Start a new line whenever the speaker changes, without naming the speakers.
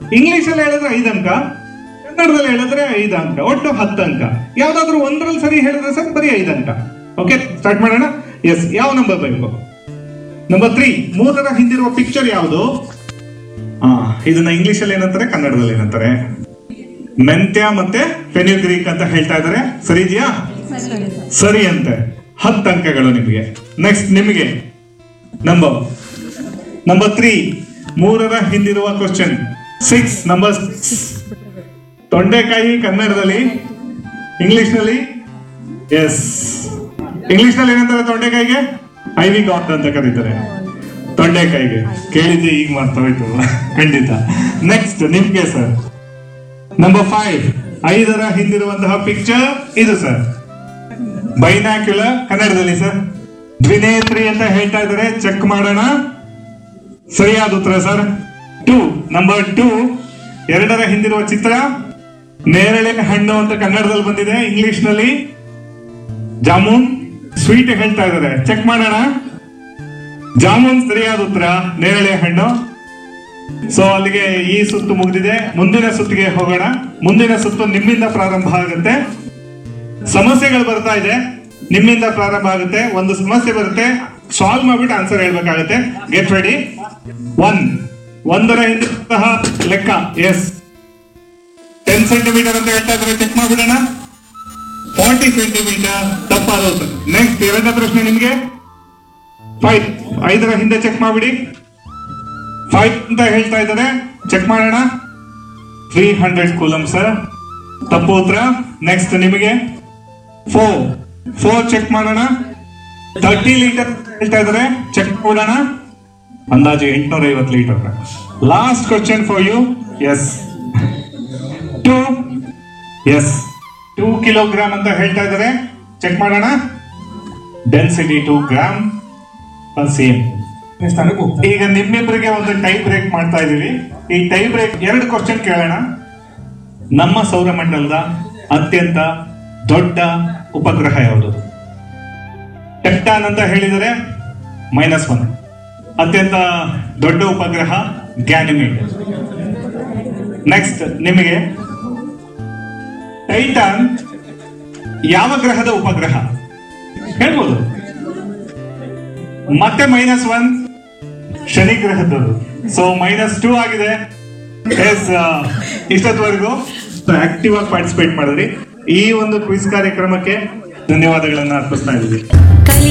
English ಅಲ್ಲಿ ಹೇಳಿದ್ರೆ ಐದು ಅಂಕ ಕನ್ನಡದಲ್ಲಿ ಹೇಳಿದ್ರೆ ಐದು ಅಂಕ ಒಟ್ಟು ಹತ್ತು ಅಂಕ ಯಾವ್ದಾದ್ರು ಒಂದ್ರಲ್ಲಿ ಸರಿ ಹೇಳಿದ್ರೆ ಸರ್ ಬರೀ ಐದು ಅಂಕ ಓಕೆ ಸ್ಟಾರ್ಟ್ ಮಾಡೋಣ ಎಸ್ ಯಾವ ನಂಬರ್ ಬೇಕು ನಂಬರ್ ತ್ರೀ ಮೂರರ ಹಿಂದಿರುವ ಪಿಕ್ಚರ್ ಯಾವುದು ಆ ಇದನ್ನ ಇಂಗ್ಲಿಷ್ ಅಲ್ಲಿ ಏನಂತಾರೆ ಕನ್ನಡದಲ್ಲಿ ಏನಂತಾರೆ ಮೆಂತ್ಯ ಮತ್ತೆ ಫೆನ್ಯುಗ್ರೀಕ್ ಅಂತ ಹೇಳ್ತಾ ಇದಾರೆ ಸರಿ ಇದೆಯಾ ಸರಿ ಅಂತೆ ಹತ್ತು ಅಂಕಗಳು ನಿಮಗೆ ನೆಕ್ಸ್ಟ್ ನಿಮಗೆ ನಂಬರ್ ನಂಬರ್ ತ್ರೀ ಮೂರರ ಹಿಂದಿರುವ ಕ್ವಶನ್ ಸಿಕ್ಸ್ ನಂಬರ್ ತೊಂಡೆಕಾಯಿ ಕನ್ನಡದಲ್ಲಿ ಇಂಗ್ಲಿಷ್ ನಲ್ಲಿ ಎಸ್ ಇಂಗ್ಲಿಷ್ ನಲ್ಲಿ ಏನಂತಾರೆ ತೊಂಡೆಕಾಯಿಗೆ ಐವಿ ಗಾಟ್ ಅಂತ ಕರೀತಾರೆ ತೊಂಡೆಕಾಯಿಗೆ ಕೇಳಿದ್ದೆ ಈಗ ಮರ್ತೋಯ್ತು ಖಂಡಿತ ನೆಕ್ಸ್ಟ್ ನಿಮ್ಗೆ ಸರ್ ನಂಬರ್ ಫೈವ್ ಐದರ ಹಿಂದಿರುವಂತಹ ಪಿಕ್ಚರ್ ಇದು ಸರ್ ಬೈನಾಕ್ಯುಲರ್ ಕನ್ನಡದಲ್ಲಿ ಸರ್ ದ್ವಿನೇತ್ರಿ ಅಂತ ಹೇಳ್ತಾ ಇದ್ದಾರೆ ಚೆಕ್ ಮಾಡೋಣ ಸರಿಯಾದ ಉತ್ತರ ಸರ್ ಟೂ ನಂಬರ್ ಟೂ ಎರಡರ ಹಿಂದಿರುವ ಚಿತ್ರ ನೇರಳೆ ಹಣ್ಣು ಅಂತ ಕನ್ನಡದಲ್ಲಿ ಬಂದಿದೆ ಇಂಗ್ಲಿಷ್ ನಲ್ಲಿ ಜಾಮೂನ್ ಸ್ವೀಟ್ ಹೇಳ್ತಾ ಇದ್ದಾರೆ ಚೆಕ್ ಮಾಡೋಣ ಜಾಮೂನ್ ಸರಿಯಾದ ಉತ್ತರ ನೇರಳೆ ಹಣ್ಣು ಸೊ ಅಲ್ಲಿಗೆ ಈ ಸುತ್ತು ಮುಗಿದಿದೆ ಮುಂದಿನ ಸುತ್ತಿಗೆ ಹೋಗೋಣ ಮುಂದಿನ ಸುತ್ತು ನಿಮ್ಮಿಂದ ಪ್ರಾರಂಭ ಆಗುತ್ತೆ ಸಮಸ್ಯೆಗಳು ಬರ್ತಾ ಇದೆ ನಿಮ್ಮಿಂದ ಪ್ರಾರಂಭ ಆಗುತ್ತೆ ಒಂದು ಸಮಸ್ಯೆ ಬರುತ್ತೆ ಸಾಲ್ವ್ ಮಾಡ್ಬಿಟ್ಟು ಆನ್ಸರ್ ಹೇಳ್ಬೇಕಾಗುತ್ತೆ ಗೆಟ್ ರೆಡಿ ಒನ್ ಒಂದರ ಹಿಂದಿರುವಂತಹ ಲೆಕ್ಕ ಎಸ್ ಟೆನ್ ಸೆಂಟಿಮೀಟರ್ ಅಂತ ಹೇಳ್ತಾ ಇದ್ರೆ ಚೆಕ್ ಮಾಡ್ಬಿಡೋಣ ಫಾರ್ಟಿ ಸೆಂಟಿಮೀಟರ್ ತಪ್ಪಾದ ಉತ್ತರ ನೆಕ್ಸ್ಟ್ ಎರಡನೇ ಪ್ರಶ್ನೆ ನಿಮ್ಗೆ ಫೈವ್ ಐದರ ಹಿಂದೆ ಚೆಕ್ ಮಾಡ್ಬಿಡಿ ಫೈವ್ ಅಂತ ಹೇಳ್ತಾ ಇದ್ದಾರೆ ಚೆಕ್ ಮಾಡೋಣ ತ್ರೀ ಹಂಡ್ರೆಡ್ ಕೂಲಮ್ ಸರ್ ತಪ್ಪು ಉತ್ತರ ನೆಕ್ಸ್ಟ್ ನಿಮಗೆ ಫೋರ್ ಫೋರ್ ಚೆಕ್ ಮಾಡೋಣ ತರ್ಟಿ ಲೀಟರ್ ಹೇಳ್ತಾ ಇದ್ದಾರೆ ಚೆಕ್ ಮಾಡೋಣ ಅಂದಾಜು ಎಂಟುನೂರ ಐವತ್ತು litre last question for you S two S two kilogram ಅಂತ ಹೇಳ್ತಾ ಇದ್ದಾರೆ ಚೆಕ್ ಮಾಡೋಣ ಡೆನ್ಸಿಟಿ ಟೂ ಗ್ರಾಮ್ ಸೇಮ್
ಸ್ಥಾನಕ್ಕೆ ಹೋಗ್ತಾರೆ
ಈಗ ನಿಮ್ಮಿಬ್ಬರಿಗೆ ಒಂದು ಟೈ ಬ್ರೇಕ್ ಮಾಡ್ತಾ ಇದೀವಿ ಈ ಟೈ ಬ್ರೇಕ್ ಎರಡು ಕ್ವಶನ್ ಕೇಳೋಣ ನಮ್ಮ ಸೌರಮಂಡಲದ ಅತ್ಯಂತ ದೊಡ್ಡ ಉಪಗ್ರಹ ಯಾವುದು ಟೆಕ್ಟಾನ್ ಅಂತ ಹೇಳಿದರೆ ಮೈನಸ್ ಒನ್ ಅತ್ಯಂತ ದೊಡ್ಡ ಉಪಗ್ರಹ ಗ್ಯಾನಿಮೇಡ್ ನೆಕ್ಸ್ಟ್ ನಿಮಗೆ ಟೈಟಾನ್ ಯಾವ ಗ್ರಹದ ಉಪಗ್ರಹ ಹೇಳ್ಬೋದು ಮತ್ತೆ ಮೈನಸ್ ಒನ್ ಶನಿ ಗ್ರಹದದು ಸೊ ಮೈನಸ್ ಟೂ ಆಗಿದೆ ಎಸ್ ಇಷ್ಟೊತ್ತವರೆಗೂ ಆಕ್ಟಿವ್ ಆಗಿ ಪಾರ್ಟಿಸಿಪೇಟ್ ಮಾಡಿದ್ರಿ ಈ ಒಂದು ಕ್ವಿಸ್ ಕಾರ್ಯಕ್ರಮಕ್ಕೆ ಧನ್ಯವಾದಗಳನ್ನ ಅರ್ಪಿಸ್ತಾ ಇದ್ದೀವಿ